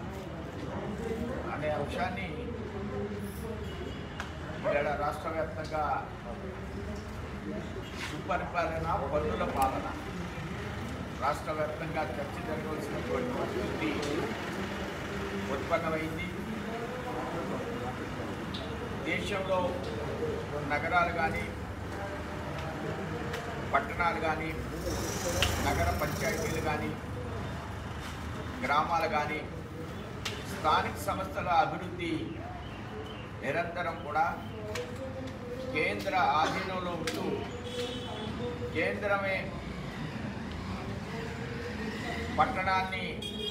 అనే అంశాన్ని ఇక్కడ రాష్ట్ర వ్యాప్తంగా సుపరిపాలన పన్నుల పాలన రాష్ట్ర వ్యాప్తంగా చర్చ జరగవలసినటువంటి పరిస్థితి ఉత్పన్నమైంది దేశంలో నగరాలు కానీ పట్టణాలు కానీ నగర పంచాయతీలు కానీ గ్రామాలు కానీ స్థానిక సంస్థల అభివృద్ధి నిరంతరం కూడా కేంద్ర ఆధీనంలో ఉంటూ కేంద్రమే పట్టణాన్ని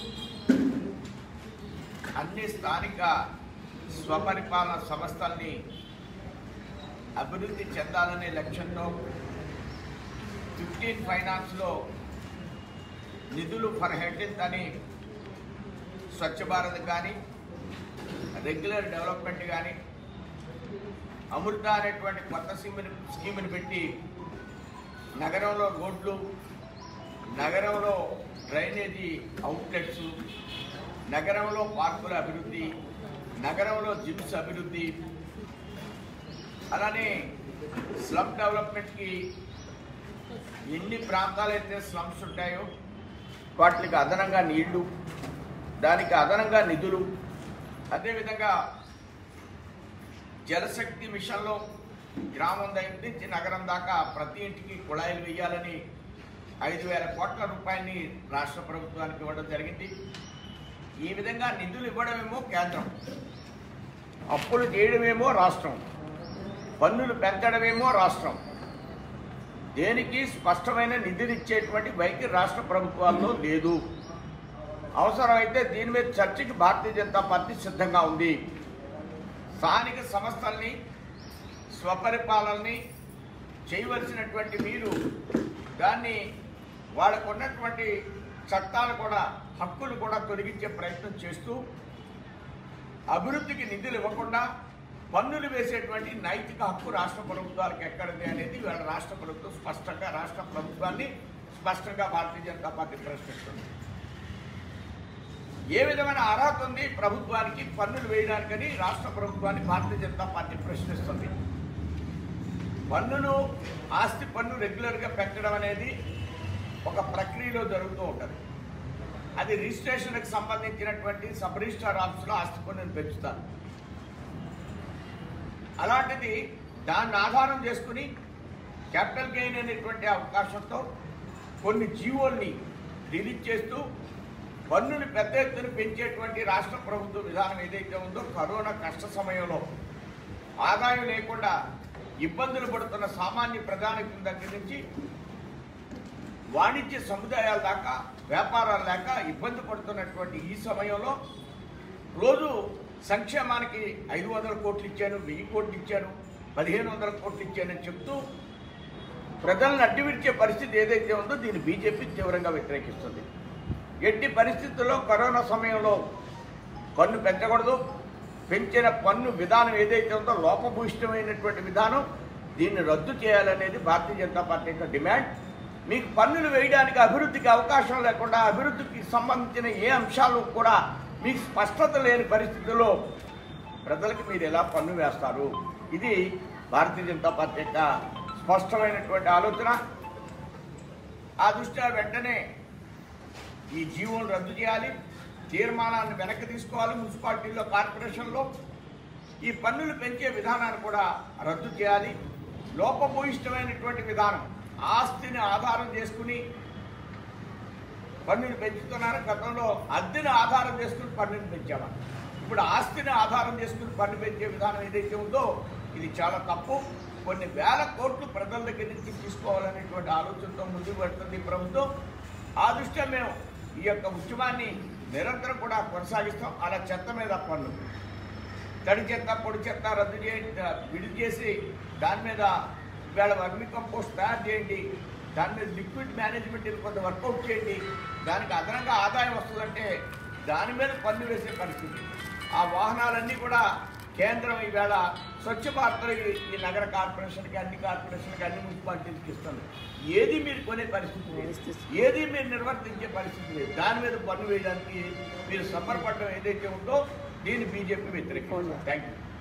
అన్ని స్థానిక స్వపరిపాలన సంస్థల్ని అభివృద్ధి చెందాలనే లక్ష్యంతో ఫిఫ్టీన్ ఫైనాన్స్లో నిధులు ఫర్ హెల్త్ అని స్వచ్ఛ భారత్ కానీ రెగ్యులర్ డెవలప్మెంట్ కానీ అమృత అనేటువంటి కొత్త స్కీమ్ని స్కీమ్ని పెట్టి నగరంలో రోడ్లు నగరంలో డ్రైనేజీ అవుట్లెట్స్ నగరంలో పార్కుల అభివృద్ధి నగరంలో జిమ్స్ అభివృద్ధి అలానే స్లమ్ డెవలప్మెంట్కి ఎన్ని ప్రాంతాలైతే స్లమ్స్ ఉంటాయో వాటికి అదనంగా నీళ్లు దానికి అదనంగా నిధులు అదేవిధంగా జలశక్తి మిషన్లో గ్రామం దగ్గర నుంచి నగరం దాకా ప్రతి ఇంటికి కుళాయిలు వేయాలని ఐదు వేల కోట్ల రూపాయలని రాష్ట్ర ప్రభుత్వానికి ఇవ్వడం జరిగింది ఈ విధంగా నిధులు ఇవ్వడమేమో కేంద్రం అప్పులు చేయడమేమో రాష్ట్రం పన్నులు పెంచడమేమో రాష్ట్రం దేనికి స్పష్టమైన నిధులు ఇచ్చేటువంటి వైఖరి రాష్ట్ర ప్రభుత్వాల్లో లేదు అవసరమైతే దీని మీద చర్చకి భారతీయ జనతా పార్టీ సిద్ధంగా ఉంది స్థానిక సంస్థల్ని స్వపరిపాలనని చేయవలసినటువంటి మీరు దాన్ని వాళ్ళకు ఉన్నటువంటి చట్టాలు కూడా హక్కులు కూడా తొలగించే ప్రయత్నం చేస్తూ అభివృద్ధికి నిధులు ఇవ్వకుండా పన్నులు వేసేటువంటి నైతిక హక్కు రాష్ట్ర ప్రభుత్వాలకు ఎక్కడిది అనేది వాళ్ళ రాష్ట్ర ప్రభుత్వం స్పష్టంగా రాష్ట్ర ప్రభుత్వాన్ని స్పష్టంగా భారతీయ జనతా పార్టీ ప్రశ్నిస్తుంది ఏ విధమైన అర్హత ఉంది ప్రభుత్వానికి పన్నులు వేయడానికని రాష్ట్ర ప్రభుత్వాన్ని భారతీయ జనతా పార్టీ ప్రశ్నిస్తుంది పన్నును ఆస్తి పన్ను రెగ్యులర్గా పెంచడం అనేది ఒక ప్రక్రియలో జరుగుతూ ఉంటుంది అది రిజిస్ట్రేషన్కి సంబంధించినటువంటి సబ్ రిజిస్టార్ ఆఫీసులో ఆస్తి పన్నును పెంచుతారు అలాంటిది దాన్ని ఆధారం చేసుకుని క్యాపిటల్ గెయిన్ అనేటువంటి అవకాశంతో కొన్ని జీవోల్ని రిలీజ్ చేస్తూ పన్నులు పెద్ద ఎత్తున పెంచేటువంటి రాష్ట్ర ప్రభుత్వ విధానం ఏదైతే ఉందో కరోనా కష్ట సమయంలో ఆదాయం లేకుండా ఇబ్బందులు పడుతున్న సామాన్య ప్రధానికుల దగ్గర నుంచి వాణిజ్య సముదాయాల దాకా వ్యాపారాలు లేక ఇబ్బంది పడుతున్నటువంటి ఈ సమయంలో రోజు సంక్షేమానికి ఐదు వందల కోట్లు ఇచ్చాను వెయ్యి కోట్లు ఇచ్చాను పదిహేను వందల కోట్లు ఇచ్చానని చెప్తూ ప్రజలను అడ్డువిడిచే పరిస్థితి ఏదైతే ఉందో దీన్ని బీజేపీ తీవ్రంగా వ్యతిరేకిస్తుంది ఎట్టి పరిస్థితుల్లో కరోనా సమయంలో పన్ను పెంచకూడదు పెంచిన పన్ను విధానం ఏదైతే ఉందో లోపభూయిష్టమైనటువంటి విధానం దీన్ని రద్దు చేయాలనేది భారతీయ జనతా పార్టీ యొక్క డిమాండ్ మీకు పన్నులు వేయడానికి అభివృద్ధికి అవకాశం లేకుండా అభివృద్ధికి సంబంధించిన ఏ అంశాలు కూడా మీకు స్పష్టత లేని పరిస్థితుల్లో ప్రజలకు మీరు ఎలా పన్ను వేస్తారు ఇది భారతీయ జనతా పార్టీ యొక్క స్పష్టమైనటువంటి ఆలోచన ఆ దృష్ట్యా వెంటనే ఈ జీవోను రద్దు చేయాలి తీర్మానాన్ని వెనక్కి తీసుకోవాలి మున్సిపాలిటీల్లో కార్పొరేషన్లో ఈ పన్నులు పెంచే విధానాన్ని కూడా రద్దు చేయాలి లోపభూయిష్టమైనటువంటి విధానం ఆస్తిని ఆధారం చేసుకుని పన్నులు పెంచుతున్నారు గతంలో అద్దెని ఆధారం చేసుకుని పన్నులు పెంచామని ఇప్పుడు ఆస్తిని ఆధారం చేసుకుని పన్ను పెంచే విధానం ఏదైతే ఉందో ఇది చాలా తప్పు కొన్ని వేల కోట్లు ప్రజల దగ్గర నుంచి తీసుకోవాలనేటువంటి ఆలోచనతో ముందుకు పెడుతుంది ఈ ప్రభుత్వం ఆ దృష్ట్యా మేము ఈ యొక్క ఉద్యమాన్ని నిరంతరం కూడా కొనసాగిస్తాం అలా చెత్త మీద పన్ను తడి చెత్త పొడి చెత్త రద్దు చేయండి విడుదల చేసి దాని మీద ఇవాళ వర్మి కంపోస్ట్ తయారు చేయండి దాని మీద లిక్విడ్ మేనేజ్మెంట్ కొంత వర్కౌట్ చేయండి దానికి అదనంగా ఆదాయం వస్తుందంటే దాని మీద పన్ను వేసే పరిస్థితి ఆ వాహనాలన్నీ కూడా కేంద్రం ఈవేళ స్వచ్ఛ భారత్ ఈ- ఈ నగర కార్పొరేషన్కి అన్ని కార్పొరేషన్కి అన్ని మున్సిపాలిటీలకు ఇస్తుంది ఏది మీరు కొనే పరిస్థితి లేదు ఏది మీరు నిర్వర్తించే పరిస్థితి లేదు దాని మీద పన్ను వేయడానికి మీరు సంబరపడడం ఏదైతే ఉందో దీన్ని బీజేపీ వ్యతిరేకిస్తుంది థ్యాంక్ యూ